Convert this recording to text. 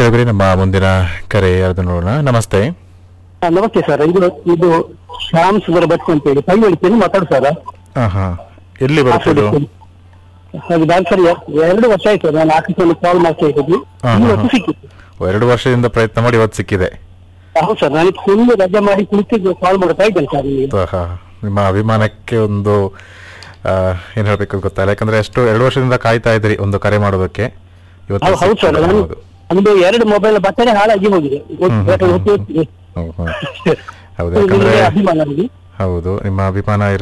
ಕೇಳಿದ್ರಿ ನಮ್ಮ ಮುಂದಿನ ಕರೆ ಯಾರ್ದು ನೋಡೋಣ ನಮಸ್ತೆ ಹಾ, ನಮಸ್ತೆ ಸರ್ ಇದು ಇದು ಶ್ಯಾಮ್ ಸುಂದರ ಭಟ್ ಅಂತ ಹೇಳಿ ಕೈವಳಿಕೆಯಲ್ಲಿ ಮಾತಾಡು ಸರ್ ಹಾ ಹಾ ಎಲ್ಲಿ ಬರುತ್ತೆ ಇದು ಅದು ನಾನು ಸರ್ ಎ- ಎರಡು ವರ್ಷ ಆಯ್ತು ನಾನು ಆಫೀಸಲ್ಲಿ ಕಾಲ್ ಮಾಡ್ತಾ ಇದ್ದೀನಿ ಹಾ, ಈ ಹಾ, ವರ್ಷ ಹಾ. ಸಿಕ್ಕಿತ್ತು ಓ, ಎರಡು ವರ್ಷದಿಂದ ಪ್ರಯತ್ನ ಮಾಡಿ ಇವತ್ತು ಸಿಕ್ಕಿದೆ ಹೌದು ಸರ್ ನಾನು ಫುಲ್ ರಜೆ ಮಾಡಿ ಕುಳಿತಿದ್ದು ಕಾಲ್ ಮಾಡ್ತಾ ಇದ್ದೇನೆ ಸರ್ ನಿಮಗೆ ಹಾ, ಹಾ. ನಿಮ್ಮ ಅಭಿಮಾನಕ್ಕೆ ಒಂದು ಆ, ಏನ್ ಹೇಳ್ಬೇಕು ಗೊತ್ತಾಯಿಲ್ಲ ಯಾಕಂದ್ರೆ ಎಷ್ಟು ಎರಡು ವರ್ಷದಿಂದ ಕಾಯ್ತಾ ಇದ್ರಿ ಒಂದು ಕರೆ ಮಾಡೋದಕ್ಕೆ ಇವತ್ತು ಹೌದು ಹೌದು ಸರ್ ಸಿಕ್ಕಿದೆ. ನಾನು ಹೌದು. ನಮ್ದು ಎರಡು ಮೊಬೈಲ್ ಬಟ್ಟನೆ ಹಾಳಾಗಿ ಹೋಗಿದೆ ಹ್ಮ್, ಹ್ಮ್, ಒಟ್ಟು- ಹ್ಮ್, ಒಟ್ಟು- ಹ್ಮ್, ಹ್ಮ್. ಹೌದು ನಿಮಗೆ ಯಾಕಂದ್ರೆ ಅಭಿಮಾನ ನನಗೆ ಹೌದು ನಿಮ್ಮ ಅಭಿಮಾನ